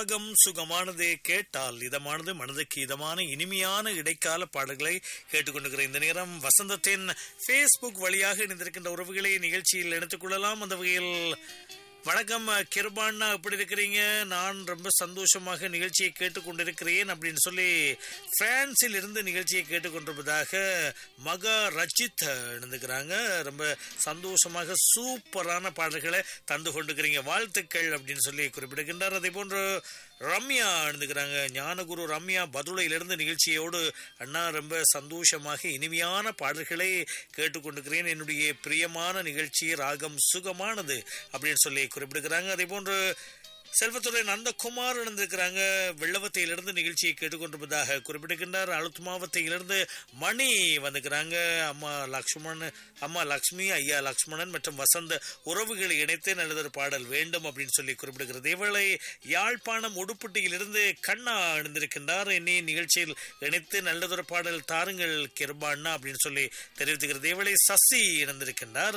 ராகம் சுகமானது கேட்டால் இதமானது மனதுக்கு இதமான இனிமையான இடைக்கால பாடல்களை கேட்டுக்கொண்டிருக்கிற இந்த நேரம் வசந்தத்தின் ஃபேஸ்புக் வழியாக இணைந்திருக்கின்ற உறவுகளை நிகழ்ச்சியில் எடுத்துக் கொள்ளலாம் அந்த வகையில் வணக்கம் கிருபாண்ணா எப்படி இருக்கிறீங்க நான் ரொம்ப சந்தோஷமாக நிகழ்ச்சியை கேட்டுக்கொண்டிருக்கிறேன் அப்படின்னு சொல்லி பிரான்சில் இருந்து நிகழ்ச்சியை கேட்டுக்கொண்டிருப்பதாக மகா ரஜித் எழுந்துக்கிறாங்க ரொம்ப சந்தோஷமாக சூப்பரான பாடல்களை தந்து கொண்டிருக்கிறீங்க வாழ்த்துக்கள் அப்படின்னு சொல்லி குறிப்பிடுகின்றார் அதே போன்று ரம்யா எழுந்துக்கிறாங்க ஞானகுரு ரம்யா பதுளையிலிருந்து நிகழ்ச்சியோடு அண்ணா ரொம்ப சந்தோஷமாக இனிமையான பாடல்களை கேட்டுக்கொண்டிருக்கிறேன் என்னுடைய பிரியமான நிகழ்ச்சி ராகம் சுகமானது அப்படின்னு சொல்லி குறிப்பிடுகிறாங்க அதே போன்று செல்வத்துறை நந்தகுமார் இணைந்திருக்கிறாங்க வெள்ளவத்தையிலிருந்து நிகழ்ச்சியை கேட்டுக்கொண்டிருப்பதாக குறிப்பிடுகின்றார் அழுத்து மாவட்டத்திலிருந்து மணி வந்துக்கிறாங்க அம்மா லக்ஷ்மணன் அம்மா லக்ஷ்மி ஐயா லக்ஷ்மணன் மற்றும் வசந்த உறவுகளை இணைத்து நல்லதொரு பாடல் வேண்டும் அப்படின்னு சொல்லி குறிப்பிடுகிறது இவளை யாழ்ப்பாணம் உடுப்பட்டியிலிருந்து கண்ணா இணைந்திருக்கின்றார் என்னை நிகழ்ச்சியில் இணைத்து நல்லதொரு பாடல் தாருங்கள் கிருபாண்ணா அப்படின்னு சொல்லி தெரிவித்துகிறது இவளை சசி இணைந்திருக்கின்றார்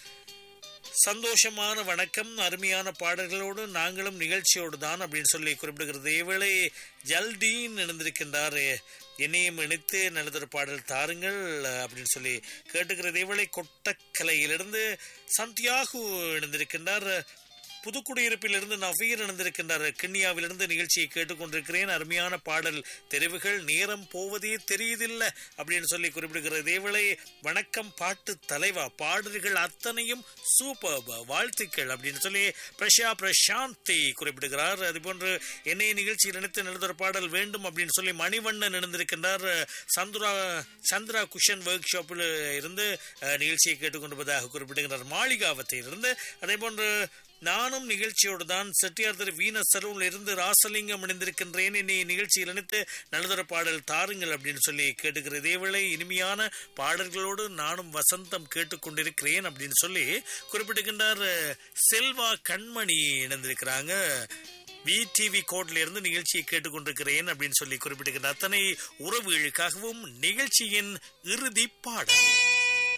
சந்தோஷமான வணக்கம் அருமையான பாடல்களோடு நாங்களும் நிகழ்ச்சியோடு தான் அப்படின்னு சொல்லி குறிப்பிடுகிறது இவளை ஜல்டீன் இணைந்திருக்கின்றார் என்னையும் இணைத்து நல்லதொரு பாடல் தாருங்கள் அப்படின்னு சொல்லி கேட்டுக்கிறது இவளை கொட்டக்கலையிலிருந்து சந்தியாகு இணைந்திருக்கின்றார் புதுக்குடியிருப்பிலிருந்து நவீர் இணைந்திருக்கின்றார் கிண்ணியாவிலிருந்து நிகழ்ச்சியை கேட்டுக்கொண்டிருக்கிறேன் அருமையான பாடல் தெரிவுகள் நேரம் போவதே தெரியுதில்லை அப்படின்னு சொல்லி குறிப்பிடுகிற இதேவேளை வணக்கம் பாட்டு தலைவா பாடல்கள் அத்தனையும் சூப்பர் வாழ்த்துக்கள் அப்படின்னு சொல்லி பிரஷா பிரசாந்தி குறிப்பிடுகிறார் அதுபோன்று என்னை நிகழ்ச்சியில் நினைத்து நல்லதொரு பாடல் வேண்டும் அப்படின்னு சொல்லி மணிவண்ணன் இணைந்திருக்கின்றார் சந்துரா சந்திரா குஷன் ஒர்க் ஷாப்பில் இருந்து நிகழ்ச்சியை கேட்டுக்கொண்டிருப்பதாக குறிப்பிடுகிறார் மாளிகாவத்தில் இருந்து அதே போன்று நானும் நிகழ்ச்சியோடு தான் செட்டியார் திரு வீண சரூரில் இருந்து ராசலிங்கம் இணைந்திருக்கின்றேன் என்னை நிகழ்ச்சியில் இணைத்து நல்லதொரு பாடல் தாருங்கள் அப்படின்னு சொல்லி கேட்டுக்கிற இதேவேளை இனிமையான பாடல்களோடு நானும் வசந்தம் கேட்டுக்கொண்டிருக்கிறேன் அப்படின்னு சொல்லி குறிப்பிட்டுகின்றார் செல்வா கண்மணி இணைந்திருக்கிறாங்க விடிவி கோட்ல இருந்து நிகழ்ச்சியை கேட்டுக்கொண்டிருக்கிறேன் அப்படின்னு சொல்லி குறிப்பிட்டுகின்ற அத்தனை உறவுகளுக்காகவும் நிகழ்ச்சியின் இறுதி பாடல்